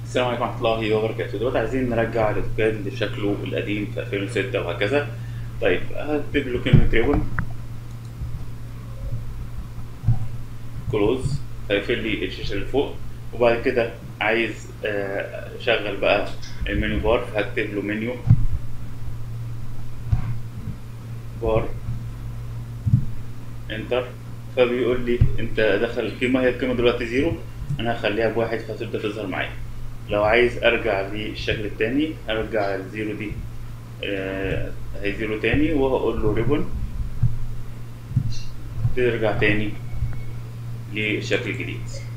السلام عليكم ورحمة الله وبركاته دلوقتي عايزين نرجع الاوتوكاد لشكله القديم في 2006 وهكذا طيب هكتب له كلمة ريبون كلوز هيقفل لي الشاشة اللي فوق وبعد كده عايز آه، اشغل بقى المنيو بار فهكتب له منيو بار انتر فبيقول لي انت دخل القيمة هي القيمة دلوقتي زيرو انا هخليها بواحد فتبدأ تظهر معايا لو عايز ارجع للشكل التاني ارجع الزيرو دي آه، هي زيرو تاني وهقول له ريبون ترجع تاني للشكل الجديد